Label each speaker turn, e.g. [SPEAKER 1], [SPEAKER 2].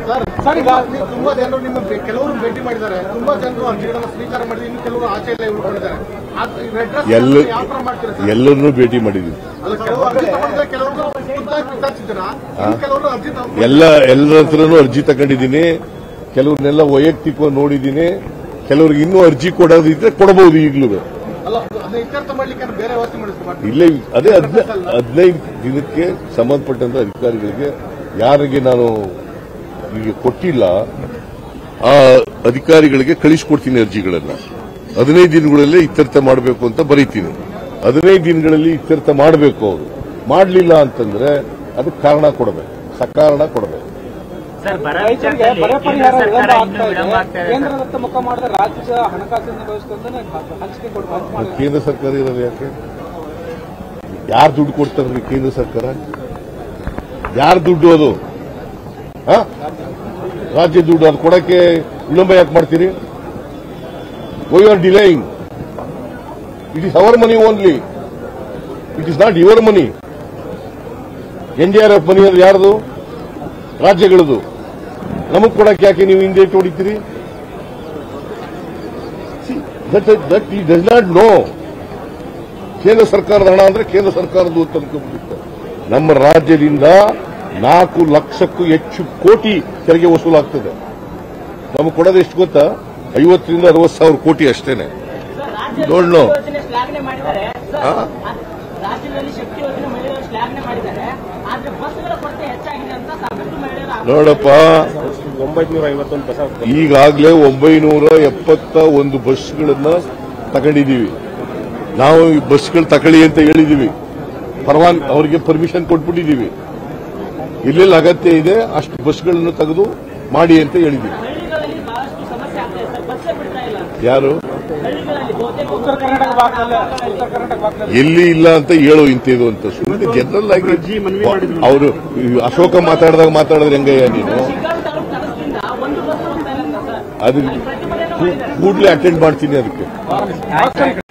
[SPEAKER 1] Sir sir ಈಗ ನೀವು ತುಂಬಾ ಜನರು ನಿಮ್ಮ ಬೆ- ಕೆಲವರು ಭೇಟಿ ಮಾಡಿದ್ದಾರೆ ತುಂಬಾ ಜನರು ಅರ್ಜಿಗಳನ್ನು ಸ್ವೀಕಾರ ಮಾಡಿದ್ರೆ ಇನ್ನು ಕೆಲವರು ಆಚೆ ಎಲ್ಲ ಉಳ್ಕೊಂಡಿದ್ದಾರೆ ಆ- ಈ red dress
[SPEAKER 2] ಎಲ್ಲ
[SPEAKER 1] ಯಾವ ತರ ಮಾಡ್ತೀರಾ ಸರ್
[SPEAKER 2] ಎಲ್ಲರನ್ನೂ ಭೇಟಿ ಮಾಡಿದ್ದೀವಿ
[SPEAKER 1] ಅಲ್ಲ ಕೆಲವರು ಅರ್ಜಿ ತಗೊಂಡ್ರೆ ಕೆಲವರು ಖುದ್ದಾಗಿ ವಿಚಾರಿಸಿದ್ದೀರಾ ಇನ್ನು ಕೆಲವರು ಅರ್ಜಿ ತಗೊಂಡು
[SPEAKER 2] ಎಲ್ಲ ಎಲ್ಲರ ಹತ್ರನೂ ಅರ್ಜಿ ತಗೊಂಡಿದ್ದೀನಿ ಕೆಲವ್ರನ್ನೆಲ್ಲ ವೈಯಕ್ತಿಕವಾಗಿ ನೋಡಿದ್ದೀನಿ ಕೆಲವ್ರಿಗೆ ಇನ್ನೂ ಅರ್ಜಿ ಕೊಡೋದಿದ್ರೆ ಕೊಡಬಹುದು ಈಗಲೂ
[SPEAKER 1] ಅಲ್ಲ ಅದನ್ನ ಇತ್ಯರ್ಥ ಮಾಡ್ಲಿಕ್ಕೆ ಏನಾದ್ರು ಬೇರೆ ವ್ಯವಸ್ಥೆ ಮಾಡಿಸ್ತಾರೆ
[SPEAKER 2] ಇಲ್ಲೇ ಅದೇ ಹದ್ನ- ಹದಿನೈದು ದಿನಕ್ಕೆ ಸಂಬಂಧಪಟ್ಟಂತ ಅಧಿಕಾರಿಗಳಿಗೆ ಯಾರಿಗೆ ನಾನು ಈಗ ಕೊಟ್ಟಿಲ್ಲ ಆ ಅಧಿಕಾರಿಗಳಿಗೆ ಕಳಿಸ್ಕೊಡ್ತೀನಿ ಅರ್ಜಿಗಳನ್ನ ಹದಿನೈದು ದಿನಗಳಲ್ಲೇ ಇತ್ಯರ್ಥ ಮಾಡಬೇಕು ಅಂತ ಬರೀತೀನಿ ಹದಿನೈದು ದಿನಗಳಲ್ಲಿ ಇತ್ಯರ್ಥ ಮಾಡಬೇಕು ಅವರು ಮಾಡಲಿಲ್ಲ ಅಂತಂದ್ರೆ ಅದಕ್ಕೆ ಕಾರಣ ಕೊಡಬೇಕು ಸಕಾರಣ ಕೊಡಬೇಕು
[SPEAKER 3] ಸರ್ ಬರ
[SPEAKER 4] ರೈತರಿಗೆ
[SPEAKER 3] ವಿಚಾರದಲ್ಲಿ
[SPEAKER 4] ಬರ
[SPEAKER 3] ಕೇಂದ್ರ
[SPEAKER 4] ಪರಿಹಾರ
[SPEAKER 3] ಸರ್ಕಾರ
[SPEAKER 4] ವಿಳಂಬ
[SPEAKER 3] ಇನ್ನೂ
[SPEAKER 4] ಆಗ್ತಾ
[SPEAKER 3] ವಿಳಂಬ ಆಗ್ತಾ
[SPEAKER 4] ಇದೆ
[SPEAKER 3] ಇದೆ ಸರ್.
[SPEAKER 4] ಕೇಂದ್ರದತ್ತ ಮುಖ ಮಾಡಿದ್ರೆ ರಾಜ್ಯದ ಹಣಕಾಸಿನ ವ್ಯವಸ್ಥೆಯಿಂದನೇ ಹಂಚಿಕೆ ಕೊಟ್ಟು ಹಂಚ್ ಮಾಡಿದ್ದಾರೆ
[SPEAKER 2] ಕೇಂದ್ರ ಸರ್ಕಾರ ಇರೋದು ಯಾಕೆ ಯಾರು ದುಡ್ಡು ಕೊಡ್ತಾರ್ರಿ ಕೇಂದ್ರ ಸರ್ಕಾರ ಯಾರು ದುಡ್ಡು ಅದು ಆ? ರಾಜ್ಯ ದುಡ್ಡು ಅದು ಕೊಡಕ್ಕೆ ವಿಳಂಬ ಯಾಕೆ ಮಾಡ್ತೀರಿ why are delaying it is our money only it is not your money NDRF money ಅಂದ್ರೆ ಯಾರ್ದು ರಾಜ್ಯಗಳದು ನಮಗ್ ಕೊಡಕ್ಕೆ ಯಾಕೆ ನೀವು ಹಿಂದೆ ಹೊಡಿತೀರಿ ದಟ್ ದಟ್ ಈ ಡಸ್ ನಾಟ್ ನೋ ಕೇಂದ್ರ ಸರ್ಕಾರದ ಹಣ ಅಂದ್ರೆ ಕೇಂದ್ರ ಸರ್ಕಾರದ್ದು ಅಂತ ಅನ್ಕೊಂಡ್ಬಿಡುತ್ತೆ ನಮ್ಮ ರಾಜ್ಯದಿಂದ ನಾಲ್ಕು ಲಕ್ಷಕ್ಕೂ ಹೆಚ್ಚು ಕೋಟಿ ತೆರಿಗೆ ವಸೂಲಾಗ್ತದೆ ನಮಗೆ ಕೊಡೋದು ಎಷ್ಟು ಗೊತ್ತಾ ಐವತ್ತರಿಂದ ಅರವತ್ತು ಸಾವಿರ ಕೋಟಿ ಅಷ್ಟೇನೆ Don't know.
[SPEAKER 5] ಯೋಜನೆ ಶ್ಲಾಘನೆ ಮಾಡಿದ್ದಾರೆ ಸರ್,
[SPEAKER 2] ಹಾ?
[SPEAKER 5] ರಾಜ್ಯದಲ್ಲಿ ಶಕ್ತಿ ಯೋಜನೆ ಮಹಿಳೆಯರು ಶ್ಲಾಘನೆ ಮಾಡಿದ್ದಾರೆ ಆದ್ರೆ ಬಸ್ಗಳ ಕೊರತೆ ಹೆಚ್ಚಾಗಿದೆ ಅಂತ ಸಾಕಷ್ಟು ಮಹಿಳೆಯರು ಆರೋಪ
[SPEAKER 2] ನೋಡಪ್ಪ
[SPEAKER 1] ಒಂಬೈನೂರ ಐವತ್ತೊಂದು ಬಸ್
[SPEAKER 2] ಈಗಾಗಲೇ ಒಂಬೈನೂರ ಎಪ್ಪತ್ತ ಒಂದು ಬಸ್ಗಳನ್ನ ತಗೊಂಡಿದ್ದೀವಿ ನಾವು ಈ ಬಸ್ಗಳು ತಗೊಳ್ಳಿ ಅಂತ ಹೇಳಿದೀವಿ ಪರವಾನ್ ಅವರಿಗೆ ಪರ್ಮಿಷನ್ ಕೊಟ್ಬಿಟ್ಟಿದ್ದೀವಿ ಎಲ್ಲೆಲ್ಲಿ ಅಗತ್ಯ ಇದೆ ಅಷ್ಟು ಬಸ್ಗಳನ್ನು ತೆಗೆದು ಮಾಡಿ ಅಂತ ಹೇಳಿದೀವಿ
[SPEAKER 5] ಹಳ್ಳಿಗಳಲ್ಲಿ ಬಹಳಷ್ಟು ಸಮಸ್ಯೆ ಆಗ್ತಾ ಇದೆ ಸರ್ ಬಸ್ಸೇ ಬಿಡ್ತಾ ಇಲ್ಲ
[SPEAKER 2] ಯಾರು
[SPEAKER 5] ಹಳ್ಳಿಗಳಲ್ಲಿ ಬಹುತೇಕ
[SPEAKER 4] ಉತ್ತರ ಕರ್ನಾಟಕ ಭಾಗದಲ್ಲಿ ಉತ್ತರ ಕರ್ನಾಟಕ ಭಾಗದಲ್ಲಿ
[SPEAKER 2] ಎಲ್ಲಿ ಇಲ್ಲ ಅಂತ ಹೇಳು ಇಂತಿದು ಅಂತ ಸುಮ್ಮನೆ ಜನರಲ್ ಆಗಿ ಅವರು ಅಶೋಕ ಮಾತಾಡಿದಾಗ ಮಾತಾಡಿದ್ರೆ ಹೆಂಗಯ್ಯ ನೀನು
[SPEAKER 5] ಶಿಗ್ಗಾಂವ್ ತಾಲೂಕು ತಲುಪಿಂದ ಒಂದು ಬಸ್ ಹೋಗ್ತಾ ಇಲ್ಲ ಅಂತ ಸರ್
[SPEAKER 2] ಅದು ಕೂಡಲೇ ಅಟೆಂಡ್ ಮಾಡ್ತೀನಿ ಅದಕ್ಕೆ